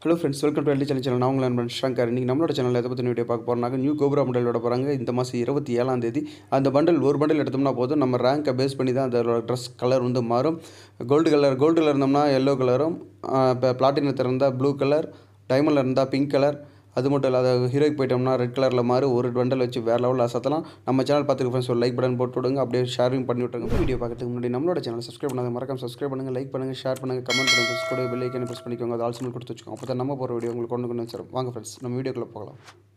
hello friends welcome to LD channel channel நான் உங்கள் நண்பன் ஷங்கர் இன்றைக்கி நம்மளோட சேனலில் எதை பற்றி வீடியோ பார்க்க போகிறோம்னாக்க நியூ கோபுரா பண்டல் விட போகிறாங்க இந்த மாதம் இருபத்தி ஏழாம் தேதி அந்த பண்டல் ஒரு பண்டல் எடுத்தோம்னா போதும் நம்ம ரேங்கை பேஸ் பண்ணி தான் அதோட ட்ரெஸ் கலர் வந்து மாறும் கோல்டு கலர் கோல்டு கலர் இருந்தோம்னா எல்லோ கலரும் இப்போ பிளாட்டினத்தில் இருந்தால் ப்ளூ கலர் டைமண்டில் இருந்தால் பிங்க் கலர் அது மட்டும் இல்லாத ஹீரோய்க்கு போயிட்டோம்னா ரெட் கலரில் மாதிரி ஒரு பண்டல் வச்சு வேறு லெவலில் அசத்தலாம் நம்ம சேனல் பார்த்துக்கு ஃப்ரெண்ட்ஸ் ஒரு லைக் பட்டன் போட்டு விடுங்க அப்படியே ஷேரிங் பண்ணி விட்டுருங்க வீடியோ பார்க்கறதுக்கு முன்னாடி நம்மளோட சேனல் சப்ஸ்கிரைப் பண்ணாத மறக்காம சப்ஸ்கிரைப் பண்ணுங்கள் லைக் பண்ணுங்கள் ஷேர் பண்ணுங்கள் கமெண்ட் பண்ணுங்கள் ப்ரெஸ் கூட பெல் ஐக்கனை ப்ரெஸ் பண்ணிக்கோங்க அது ஆல்சோ கொடுத்து வச்சுக்கோங்க அப்போ தான் நம்ம போகிற வீடியோ உங்களுக்கு கொண்டு கொண்டு வச்சிடும் வாங்க ஃப்ரெண்ட்ஸ் நம்ம வீடியோக்குள்ளே போகலாம்